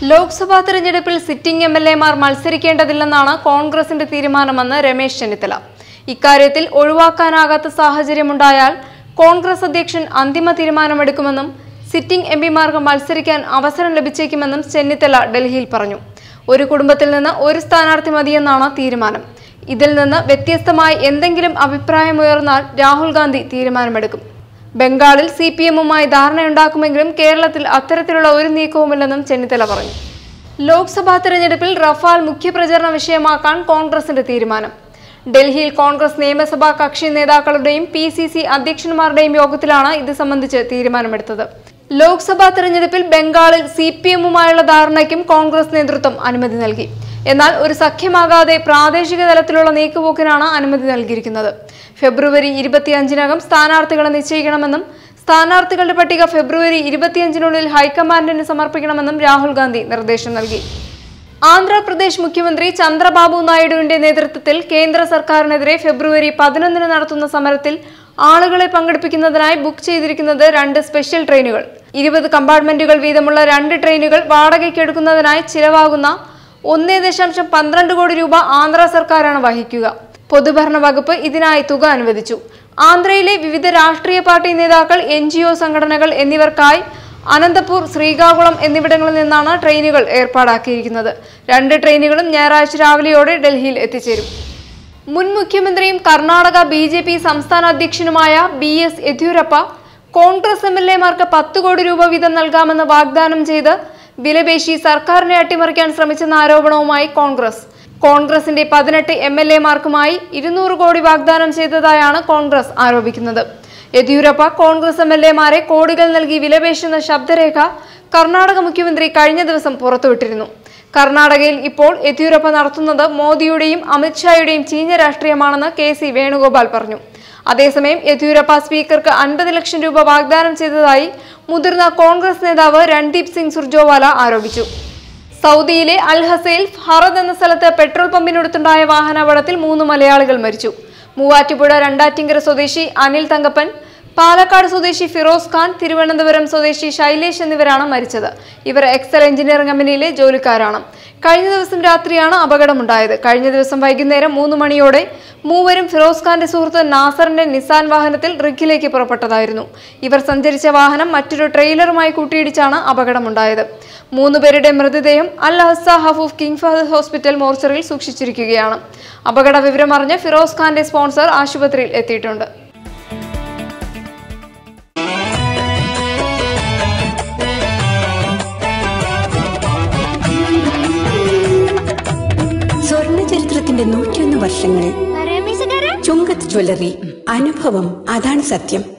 ലോക്സഭാ തെരഞ്ഞെടുപ്പിൽ sitting M L എമാർ മത്സരിക്കേണ്ടതില്ലെന്നാണ് കോൺഗ്രസിന്റെ തീരുമാനമെന്ന് രമേശ് ചെന്നിത്തല ഇക്കാര്യത്തിൽ ഒഴിവാക്കാനാകാത്ത സാഹചര്യമുണ്ടായാൽ കോൺഗ്രസ് അധ്യക്ഷൻ അന്തിമ തീരുമാനമെടുക്കുമെന്നും സിറ്റിംഗ് എം പിമാർക്ക് മത്സരിക്കാൻ അവസരം ലഭിച്ചേക്കുമെന്നും ചെന്നിത്തല ഡൽഹിയിൽ പറഞ്ഞു ഒരു കുടുംബത്തിൽ നിന്ന് ഒരു സ്ഥാനാർത്ഥി മതിയെന്നാണ് തീരുമാനം ഇതിൽ നിന്ന് വ്യത്യസ്തമായി എന്തെങ്കിലും അഭിപ്രായമുയർന്നാൽ രാഹുൽ ഗാന്ധി തീരുമാനമെടുക്കും ബംഗാളിൽ സി പി എമ്മുമായി ധാരണയുണ്ടാക്കുമെങ്കിലും കേരളത്തിൽ അത്തരത്തിലുള്ള ഒരു നീക്കവുമില്ലെന്നും ചെന്നിത്തല പറഞ്ഞു ലോക്സഭാ തെരഞ്ഞെടുപ്പിൽ റഫാൽ മുഖ്യപ്രചരണ വിഷയമാക്കാൻ കോൺഗ്രസിന്റെ തീരുമാനം ഡൽഹിയിൽ കോൺഗ്രസ് നിയമസഭാ കക്ഷി നേതാക്കളുടെയും പി സി സി അധ്യക്ഷന്മാരുടെയും യോഗത്തിലാണ് ഇത് സംബന്ധിച്ച് തീരുമാനമെടുത്തത് ലോക്സഭാ തെരഞ്ഞെടുപ്പിൽ ബംഗാളിൽ സി പി എമ്മുമായുള്ള ധാരണയ്ക്കും കോൺഗ്രസ് നേതൃത്വം അനുമതി നൽകി എന്നാൽ ഒരു സഖ്യമാകാതെ പ്രാദേശിക തലത്തിലുള്ള നീക്കുപോക്കിനാണ് അനുമതി നൽകിയിരിക്കുന്നത് ഫെബ്രുവരി ഇരുപത്തിയഞ്ചിനകം സ്ഥാനാർത്ഥികളെ നിശ്ചയിക്കണമെന്നും സ്ഥാനാർത്ഥികളുടെ പട്ടിക ഫെബ്രുവരി ഇരുപത്തിയഞ്ചിനുള്ളിൽ ഹൈക്കമാൻഡിന് സമർപ്പിക്കണമെന്നും രാഹുൽ ഗാന്ധി നിർദ്ദേശം നൽകി ആന്ധ്രാപ്രദേശ് മുഖ്യമന്ത്രി ചന്ദ്രബാബു നായിഡുവിന്റെ നേതൃത്വത്തിൽ കേന്ദ്ര സർക്കാരിനെതിരെ ഫെബ്രുവരി പതിനൊന്നിന് നടത്തുന്ന സമരത്തിൽ ആളുകളെ പങ്കെടുപ്പിക്കുന്നതിനായി ബുക്ക് ചെയ്തിരിക്കുന്നത് രണ്ട് സ്പെഷ്യൽ ട്രെയിനുകൾ ഇരുപത് കമ്പാർട്ട്മെന്റുകൾ വീതമുള്ള രണ്ട് ട്രെയിനുകൾ വാടകയ്ക്ക് എടുക്കുന്നതിനായി ചിലവാകുന്ന ഒന്നേ ദശാംശം പന്ത്രണ്ട് കോടി രൂപ ആന്ധ്ര സർക്കാരാണ് വഹിക്കുക പൊതുഭരണ വകുപ്പ് ഇതിനായി തുക അനുവദിച്ചു ആന്ധ്രയിലെ വിവിധ രാഷ്ട്രീയ പാർട്ടി നേതാക്കൾ എൻ ജി ഒ സംഘടനകൾ എന്നിവർക്കായി അനന്തപൂർ ശ്രീകാകുളം എന്നിവിടങ്ങളിൽ നിന്നാണ് ട്രെയിനുകൾ ഏർപ്പാടാക്കിയിരിക്കുന്നത് രണ്ട് ട്രെയിനുകളും ഞായറാഴ്ച രാവിലെയോടെ ഡൽഹിയിൽ എത്തിച്ചേരും മുൻ മുഖ്യമന്ത്രിയും കർണാടക ബി ജെ പി സംസ്ഥാന അധ്യക്ഷനുമായ B S Yeddyurappa Congress M L എമാർക്ക് പത്ത് കോടി രൂപ വീതം നൽകാമെന്ന് വാഗ്ദാനം ചെയ്ത് വിലപേശി സർക്കാരിനെ അട്ടിമറിക്കാൻ ശ്രമിച്ചെന്ന ആരോപണവുമായി കോൺഗ്രസ് കോൺഗ്രസിന്റെ പതിനെട്ട് എം എൽ എമാർക്കുമായി ഇരുന്നൂറ് കോടി വാഗ്ദാനം ചെയ്തതായാണ് കോൺഗ്രസ് ആരോപിക്കുന്നത് യെദ്യൂരപ്പ കോൺഗ്രസ് എം എൽ എമാരെ കോടികൾ നൽകി വിലപേശുന്ന ശബ്ദരേഖ കർണാടക മുഖ്യമന്ത്രി കഴിഞ്ഞ ദിവസം പുറത്തുവിട്ടിരുന്നു കർണാടകയിൽ ഇപ്പോൾ യെദ്യൂരപ്പ നടത്തുന്നത് മോദിയുടെയും അമിത്ഷായുടെയും ചീഞ്ഞ രാഷ്ട്രീയമാണെന്ന് കെ സി വേണുഗോപാൽ പറഞ്ഞു അതേസമയം യെദ്യൂരപ്പ സ്പീക്കർക്ക് അൻപത് ലക്ഷം രൂപ വാഗ്ദാനം ചെയ്തതായി മുതിർന്ന കോൺഗ്രസ് നേതാവ് രൺദീപ് സിംഗ് സുർജോവാല ആരോപിച്ചു സൗദിയിലെ അൽ ഹസയിൽ ഹറദ് എന്ന സ്ഥലത്ത് പെട്രോൾ പമ്പിനടുത്തുണ്ടായ വാഹനാപകടത്തിൽ മൂന്ന് മലയാളികൾ മരിച്ചു മൂവാറ്റുപുഴ രണ്ടാറ്റിങ്കര സ്വദേശി അനിൽ തങ്കപ്പൻ പാലക്കാട് സ്വദേശി ഫിറോസ് ഖാൻ തിരുവനന്തപുരം സ്വദേശി ശൈലേഷ് എന്നിവരാണ് മരിച്ചത് ഇവർ എക്സൽ എഞ്ചിനീയറിംഗ് കമ്പനിയിലെ ജോലിക്കാരാണ് കഴിഞ്ഞ ദിവസം രാത്രിയാണ് അപകടമുണ്ടായത് കഴിഞ്ഞ ദിവസം വൈകുന്നേരം മൂന്ന് മണിയോടെ മൂവരും ഫിറോസ് ഖാന്റെ സുഹൃത്ത് നാസറിന്റെ നിസാൻ വാഹനത്തിൽ റിഗിലേക്ക് പുറപ്പെട്ടതായിരുന്നു ഇവർ സഞ്ചരിച്ച വാഹനം മറ്റൊരു ട്രെയിലറുമായി കൂട്ടിയിടിച്ചാണ് അപകടമുണ്ടായത് മൂന്നുപേരുടെ മൃതദേഹം Al Hassa Hofuf King Fahd hospital മോർച്ചറിയിൽ സൂക്ഷിച്ചിരിക്കുകയാണ് അപകട വിവരം അറിഞ്ഞ് ഫിറോസ് ഖാന്റെ സ്പോൺസർ ആശുപത്രിയിൽ എത്തിയിട്ടുണ്ട് സ്വർണ്ണ ചരിത്രത്തിന്റെ നൂറ്റിയൊന്ന് വർഷങ്ങൾ ചുങ്കത്ത് ജ്വല്ലറി അനുഭവം അതാണ് സത്യം